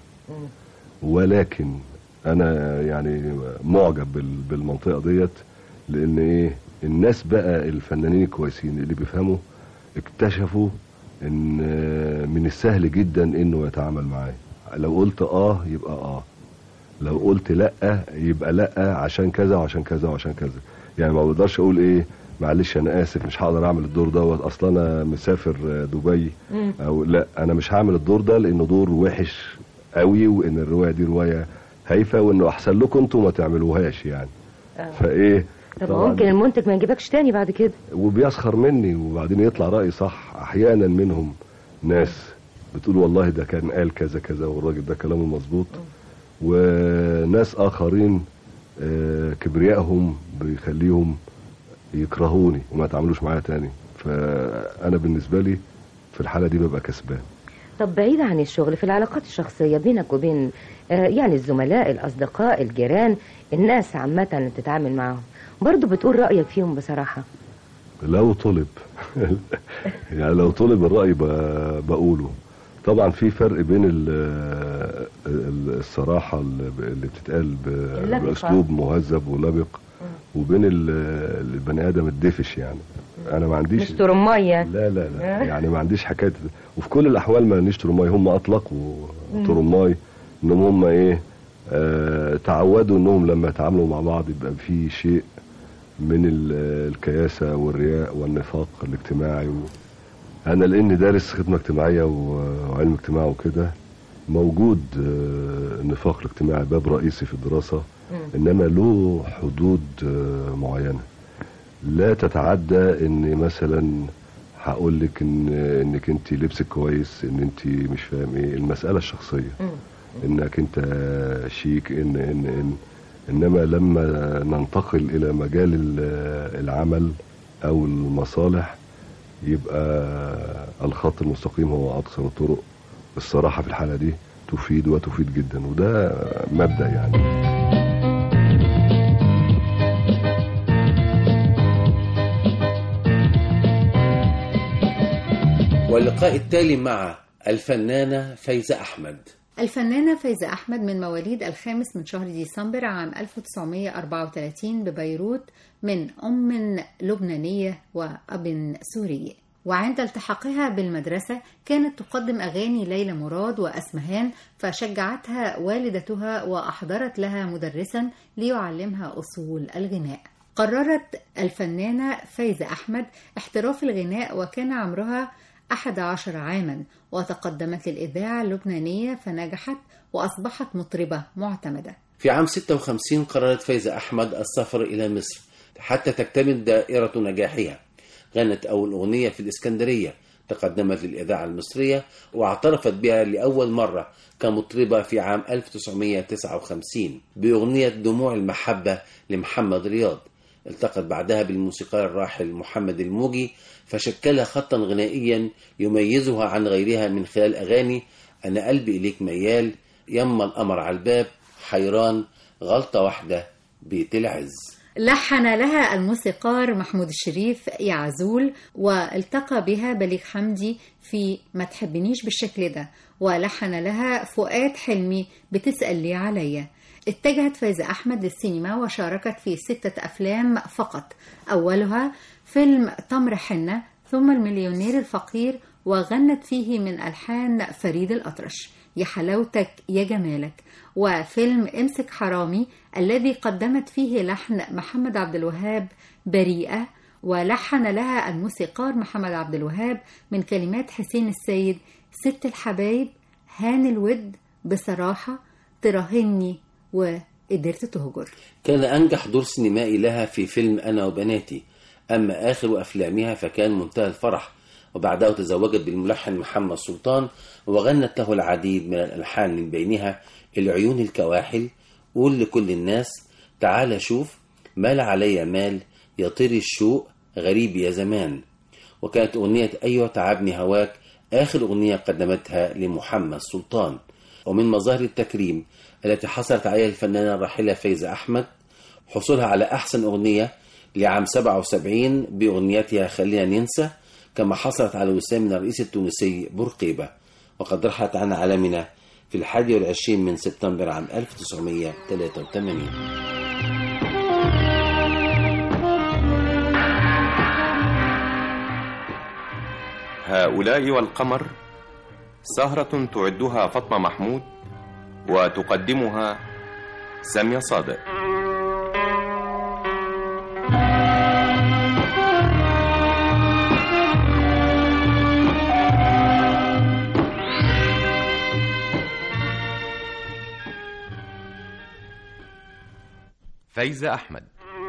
ولكن انا يعني معجب بال- بالمنطقه ديت لان ايه الناس بقى الفنانين الكويسين اللي بيفهموا اكتشفوا ان آه، من السهل جدا انه يتعامل معاه لو قلت اه يبقى اه لو قلت لا يبقى لا عشان كذا وعشان كذا وعشان كذا يعني ما بقدرش اقول ايه معلش انا اسف مش هقدر اعمل الدور دوت اصلا انا مسافر آه، دبي مم. او لا انا مش هعمل الدور ده لانه دور وحش قوي وان الروايه دي روايه هايفه وانه احسن لكم انتوا ما تعملوهاش يعني آه. فايه طب طبعاً ممكن المنتج ما يجيبكش تاني بعد كده وبيسخر مني وبعدين يطلع رأي صح احيانا منهم ناس بتقول والله ده كان قال كذا كذا والراجل ده كلامه مظبوط وناس اخرين آه، كبريائهم بيخليهم يكرهوني وما يتعاملوش معايا تاني فانا بالنسبه لي في الحاله دي ببقى كسبان طب بعيد عن الشغل في العلاقات الشخصية بينك وبين آه، يعني الزملاء الأصدقاء الجيران الناس عامة اللي بتتعامل معاهم برضو بتقول رأيك فيهم بصراحة لو طلب يعني لو طلب الرأي ب- بقوله طبعا في فرق بين ال- ال- الصراحة اللي ب- اللي بتتقال ب- اللبقة. بأسلوب مهذب ولبق وبين ال- البني آدم الدفش يعني أنا ما عنديش مش ترماي يعني لا لا لا يعني ما عنديش حكاية وفي كل الأحوال ما عنديش ترماي هم أطلقوا مم. ترماي إنهم هم إيه آه تعودوا إنهم لما يتعاملوا مع بعض يبقى في شيء من ال- الكياسة والرياء والنفاق الاجتماعي و... أنا لأني دارس خدمة اجتماعية و- وعلم اجتماع وكده موجود آه، النفاق الاجتماعي باب رئيسي في الدراسة إنما له حدود آه، معينة لا تتعدى إن مثلا هقول لك ان انك انت لبسك كويس ان انت مش فاهم ايه المساله الشخصيه انك انت شيك ان ان ان انما لما ننتقل الى مجال ال- العمل او المصالح يبقى الخط المستقيم هو اقصر الطرق الصراحه في الحاله دي تفيد وتفيد جدا وده مبدا يعني واللقاء التالي مع الفنانة فايزة أحمد الفنانة فايزة أحمد من مواليد الخامس من شهر ديسمبر عام 1934 ببيروت من أم لبنانية وأب سوري وعند التحاقها بالمدرسة كانت تقدم أغاني ليلى مراد وأسمهان فشجعتها والدتها وأحضرت لها مدرسا ليعلمها أصول الغناء قررت الفنانة فايزة أحمد احتراف الغناء وكان عمرها أحد عشر عاما وتقدمت للإذاعة اللبنانية فنجحت وأصبحت مطربة معتمدة في عام 56 قررت فايزة أحمد السفر إلى مصر حتى تكتمل دائرة نجاحها غنت أول أغنية في الإسكندرية تقدمت للإذاعة المصرية واعترفت بها لأول مرة كمطربة في عام 1959 بأغنية دموع المحبة لمحمد رياض التقت بعدها بالموسيقار الراحل محمد الموجي فشكل خطا غنائيا يميزها عن غيرها من خلال أغاني أنا قلبي إليك ميال يما القمر على الباب حيران غلطة واحدة بيت العز لحن لها الموسيقار محمود الشريف يعزول والتقى بها بليغ حمدي في ما تحبنيش بالشكل ده ولحن لها فؤاد حلمي بتسأل لي عليا اتجهت فايزة أحمد للسينما وشاركت في ستة أفلام فقط أولها فيلم تمر حنة ثم المليونير الفقير وغنت فيه من ألحان فريد الأطرش يا حلاوتك يا جمالك وفيلم امسك حرامي الذي قدمت فيه لحن محمد عبد الوهاب بريئة ولحن لها الموسيقار محمد عبد الوهاب من كلمات حسين السيد ست الحبايب هان الود بصراحة تراهني وقدرت تهجر كان أنجح دور سينمائي لها في فيلم أنا وبناتي أما آخر أفلامها فكان منتهى الفرح وبعدها تزوجت بالملحن محمد سلطان وغنت له العديد من الألحان من بينها العيون الكواحل قول لكل الناس تعال شوف مال علي مال يطير الشوق غريب يا زمان وكانت أغنية أيوة تعبني هواك آخر أغنية قدمتها لمحمد سلطان ومن مظاهر التكريم التي حصلت عليها الفنانة الراحلة فايزة أحمد حصولها على أحسن أغنية لعام 77 بأغنيتها خلينا ننسى كما حصلت على وسام من الرئيس التونسي بورقيبة وقد رحلت عن عالمنا في الحادي والعشرين من سبتمبر عام 1983 هؤلاء والقمر سهرة تعدها فاطمة محمود وتقدمها سامية صادق فايزة أحمد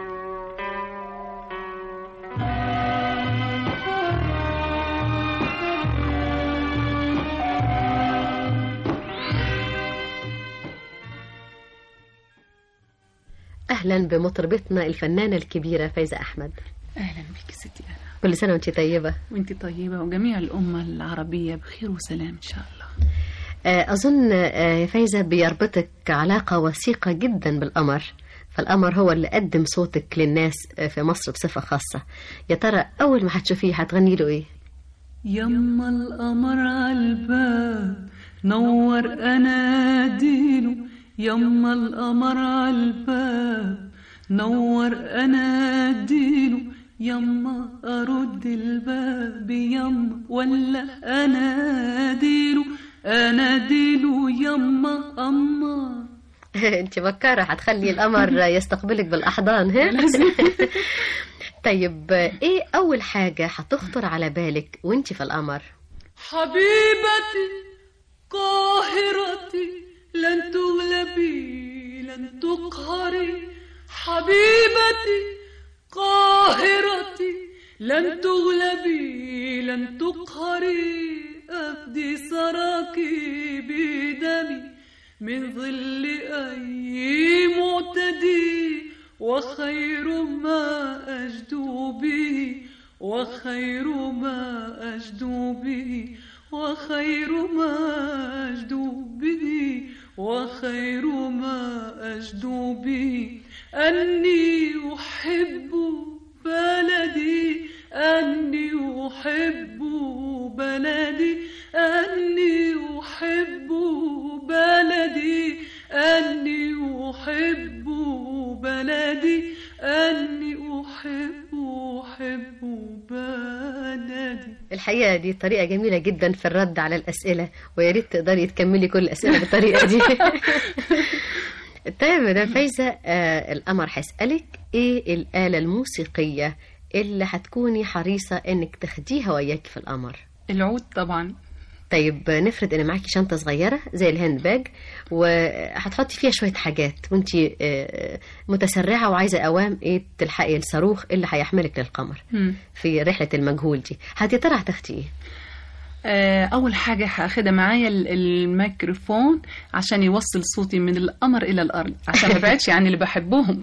اهلا بمطربتنا الفنانه الكبيره فايزه احمد اهلا بك ستي انا كل سنه وانت طيبه وانت طيبه وجميع الامه العربيه بخير وسلام ان شاء الله آه، اظن آه، يا فايزه بيربطك علاقه وثيقه جدا بالقمر فالقمر هو اللي قدم صوتك للناس آه، في مصر بصفه خاصه يا ترى اول ما هتشوفيه هتغني له ايه يما القمر عالباب نور اناديله يما القمر عالباب نور اناديله يما ارد الباب يما ولا اناديله اناديله يما اما انت بكاره هتخلي القمر يستقبلك بالاحضان ها طيب ايه اول حاجه هتخطر على بالك وانت في القمر حبيبتي قاهرتي لن تغلبي لن تقهري حبيبتي قاهرتي لن تغلبي لن تقهري أفدي سراكي بدمي من ظل أي معتدي وخير ما أجدو به وخير ما أجدو به وخير ما أجدو به وخير ما أجدو به أني أحب بلدي أني أحب بلدي أني أحب بلدي أني أحب بلدي أني أحب أحب بلدي الحقيقة دي طريقة جميلة جدا في الرد على الأسئلة ويا ريت تقدري تكملي كل الأسئلة بالطريقة دي طيب مدام فايزة آه القمر هيسألك إيه الآلة الموسيقية اللي هتكوني حريصة إنك تاخديها وياك في القمر العود طبعا طيب نفرض ان معاكي شنطه صغيره زي الهاند باج وهتحطي فيها شويه حاجات وانت متسرعه وعايزه اوام ايه تلحقي الصاروخ اللي هيحملك للقمر مم. في رحله المجهول دي هتي ترى هتاخدي ايه آه، أول حاجة هاخدها معايا ال- الميكروفون عشان يوصل صوتي من القمر إلى الأرض عشان ما ابعدش عن اللي بحبهم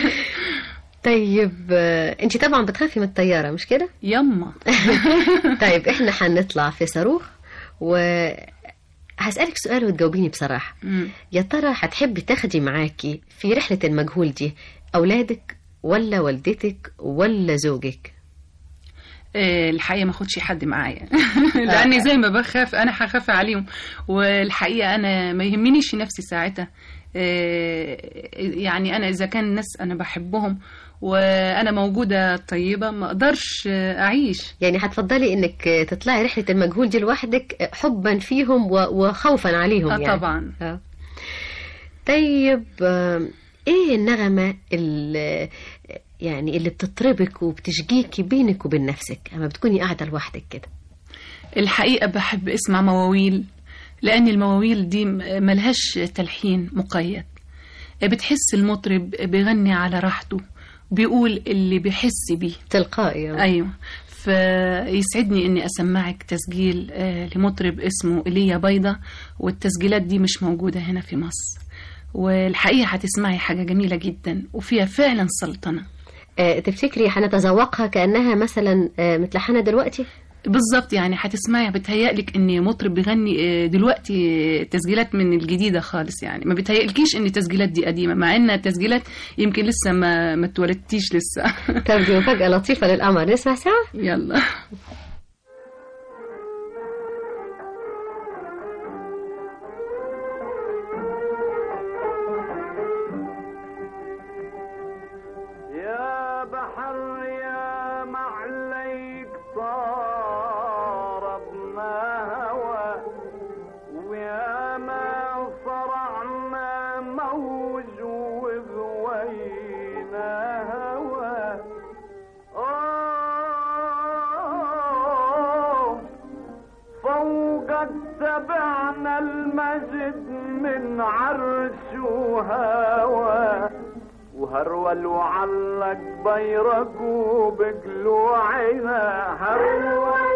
طيب انت طبعا بتخافي من الطياره مش كده يما طيب احنا هنطلع في صاروخ و هسألك سؤال وتجاوبيني بصراحة مم. يا ترى هتحبي تاخدي معاكي في رحلة المجهول دي أولادك ولا والدتك ولا زوجك آه، الحقيقة ما اخدش حد معايا لأني زي ما بخاف أنا هخاف عليهم والحقيقة أنا ما يهمنيش نفسي ساعتها آه، يعني أنا إذا كان الناس أنا بحبهم وأنا موجودة طيبة ما أقدرش آه، أعيش يعني هتفضلي انك تطلعي رحلة المجهول دي لوحدك حبا فيهم و- وخوفا عليهم آه، يعني طبعا آه. طيب آه، ايه النغمة اللي يعني اللي بتطربك وبتشجيكي بينك وبين نفسك اما بتكوني قاعدة لوحدك كده الحقيقة بحب اسمع مواويل لأن المواويل دي م- ملهاش تلحين مقيد بتحس المطرب بيغني على راحته بيقول اللي بيحس بيه تلقائي أيوة فيسعدني اني اسمعك تسجيل آه، لمطرب اسمه ايليا بيضة والتسجيلات دي مش موجودة هنا في مصر والحقيقة هتسمعي حاجة جميلة جدا وفيها فعلا سلطنة آه، تفتكري هنتذوقها كأنها مثلا آه، متلحنة دلوقتي بالظبط يعني هتسمعي بتهيألك ان مطرب بيغني آه، دلوقتي آه، تسجيلات من الجديده خالص يعني ما بتهيألكيش ان التسجيلات دي قديمه مع ان التسجيلات يمكن لسه ما ما اتولدتيش لسه طب دي مفاجأة لطيفة للقمر نسمع سوا يلا يا بحر يا معليك صاربنا هوى ويا ما صرعنا موج وذوينا هوى آه فوقك تبعنا المجد من عرش وهوى وهرول وعلق بيرك وبقلوعنا هرول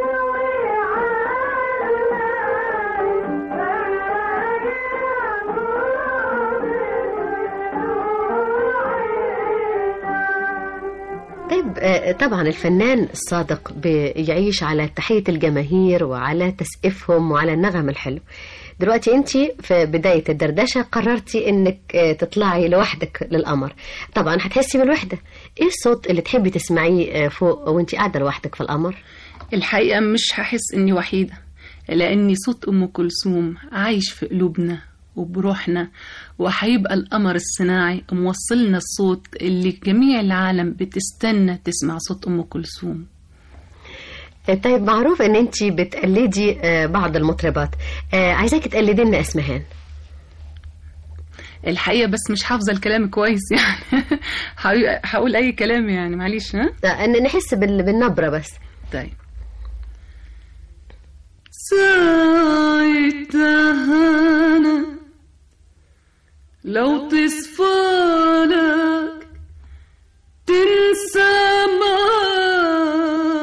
طيب آه، طبعا الفنان الصادق بيعيش على تحية الجماهير وعلى تسقيفهم وعلى النغم الحلو دلوقتي انت في بداية الدردشة قررتي انك آه، تطلعي لوحدك للقمر طبعا هتحسي بالوحدة ايه الصوت اللي تحبي تسمعيه آه، فوق وانت قاعدة لوحدك في القمر الحقيقه مش هحس اني وحيده لاني صوت ام كلثوم عايش في قلوبنا وبروحنا وهيبقى القمر الصناعي موصلنا الصوت اللي جميع العالم بتستنى تسمع صوت ام كلثوم آه، طيب معروف ان انت بتقلدي آه، بعض المطربات آه، عايزاكي تقلدي لنا اسمهان الحقيقه بس مش حافظه الكلام كويس يعني هقول- هقول اي كلام يعني معلش ها آه، ان نحس بال- بالنبرة بس طيب ساعتها أنا لو تصفالك تنسى ما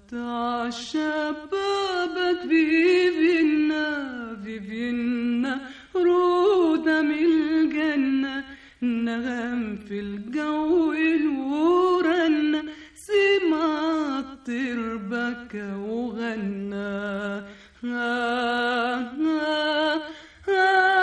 بتاع شبابك فيفينا فيفينا رودة من الجنة نغم في الجو الورنة سمع الطير بكى وغنى آه آه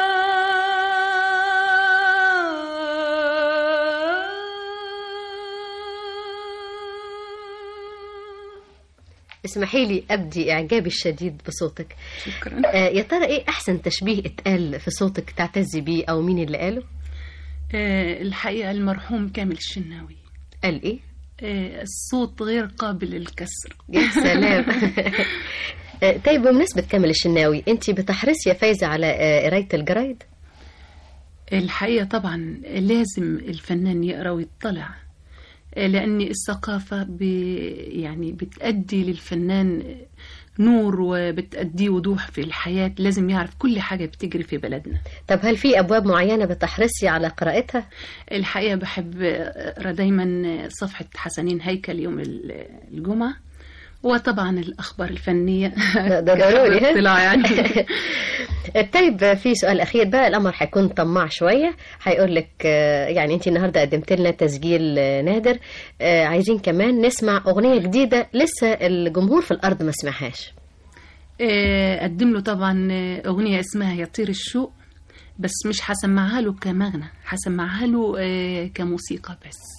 اسمحي لي أبدي إعجابي الشديد بصوتك شكرا آه يا ترى إيه أحسن تشبيه اتقال في صوتك تعتزي بيه أو مين اللي قاله؟ آه الحقيقة المرحوم كامل الشناوي قال إيه؟ آه الصوت غير قابل للكسر يا سلام آه، طيب بمناسبة كامل الشناوي أنت بتحرصي يا فايزة على آه، قراية الجرايد؟ الحقيقة طبعا لازم الفنان يقرأ ويطلع آه، لأن الثقافة ب... يعني بتأدي للفنان نور وبتأديه وضوح في الحياة لازم يعرف كل حاجة بتجري في بلدنا طب هل في أبواب معينة بتحرصي على قراءتها؟ الحقيقة بحب أقرأ دايما صفحة حسنين هيكل يوم ال- الجمعة وطبعا الأخبار الفنية ده ده ضروري ها؟ اطلاع يعني طيب في سؤال أخير بقى القمر هيكون طماع شوية هيقول لك آه، يعني أنت النهاردة قدمت لنا تسجيل آه، نادر آه، عايزين كمان نسمع أغنية جديدة لسه الجمهور في الأرض ما سمعهاش آه، أقدم له طبعا آه، أغنية اسمها يطير الشوق بس مش هسمعها له كمغنى هسمعها له آه، كموسيقى بس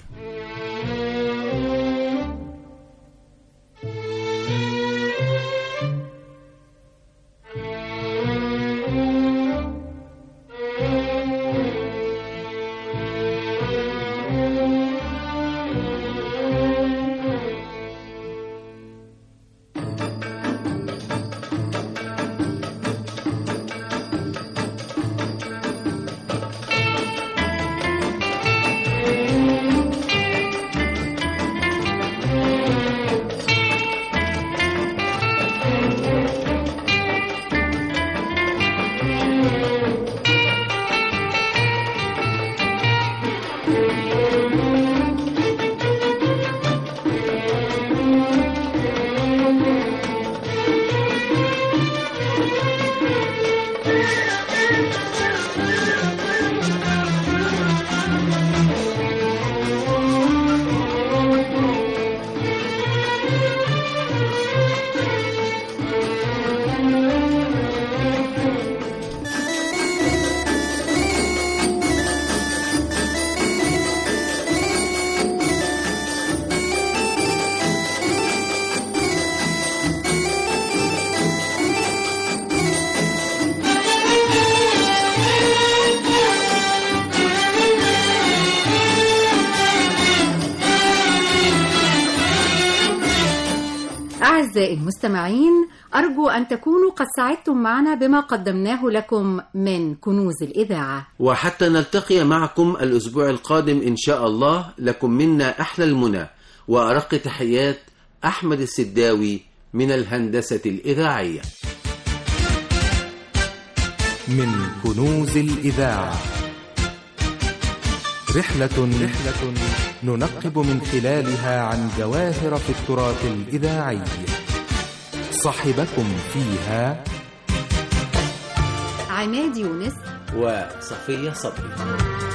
أعزائي المستمعين أرجو أن تكونوا قد سعدتم معنا بما قدمناه لكم من كنوز الإذاعة وحتى نلتقي معكم الأسبوع القادم إن شاء الله لكم منا أحلى المنى وأرق تحيات أحمد السداوي من الهندسة الإذاعية من كنوز الإذاعة رحلة رحلة ننقب من خلالها عن جواهر في التراث الإذاعي صاحبكم فيها عماد يونس وصفية صبري